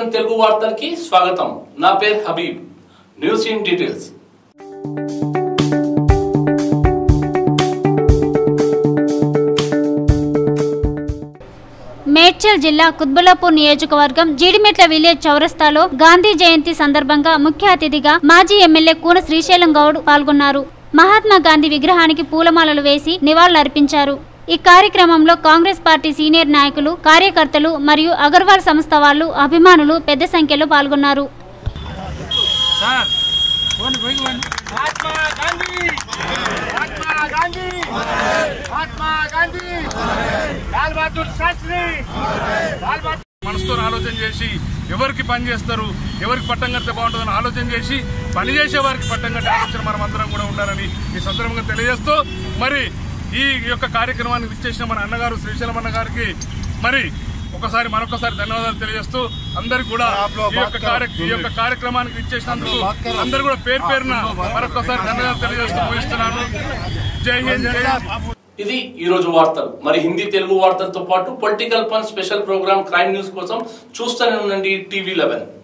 Eleven Telugu వార్తలకి స్వాగతం నా పేరు Habib news in details Medchal జిల్లా కుత్బులాపూర్ నియోజకవర్గం జీడిమెట్ల విలేజ్ చౌరస్తాలో గాంధీ జయంతి సందర్భంగా ముఖ్య అతిథిగా మాజీ ఎమ్మెల్యే కూన శ్రీశైలం గౌడ్ పాల్గొన్నారు మహాత్మా గాంధీ విగ్రహానికి పూలమాలలు వేసి నివాళులర్పించారు ఈ కార్యక్రమంలో కాంగ్రెస్ పార్టీ సీనియర్ నాయకులు కార్యకర్తలు మరియు అగర్వాల్ సంస్థ వాళ్ళు అభిమానులు పెద్ద సంఖ్యలో పాల్గొన్నారు సార్ పోండి పైకి పోండి మహాత్మా గాంధీ మహాత్మా గాంధీ మహాత్మా గాంధీ లాల్ బహదూర్ శాస్త్రి లాల్ బహదూర్ మనసుతో ఆలోచన చేసి ఎవరికి పని చేస్తారు ఎవరికి పట్టం కడితే బాగుంటుందని ఆలోచన చేసి పని చేసే వారికి పట్టం కట్టే ఆలోచన మనం అందరం కూడా ఉండాలని ఈ సందర్భంగా తెలియజేస్తూ మరి ఈ యొక్క కార్యక్రమానికి విచ్చేసిన మన అన్నగారు శ్రీశైలం అన్న గారికి మరి ఒకసారి మరొకసారి ధన్యవాదాలు తెలియజేస్తూ అందరికి కూడా ఈ యొక్క కార్య ఈ యొక్క కార్యక్రమానికి విచ్చేసినందుకు అందరు కూడా పేరు పేరున మరొకసారి ధన్యవాదాలు తెలియజేస్తూ ముగిస్తున్నాను జై హింద్ జై హింద్. ఇది ఈ రోజు వార్తలు మరి హిందీ తెలుగు వార్తలతో పాటు పొలిటికల్ పన్ స్పెషల్ ప్రోగ్రామ్ క్రైమ్ న్యూస్ కోసం చూస్తూనే ఉండండి టీవీ లెవెన్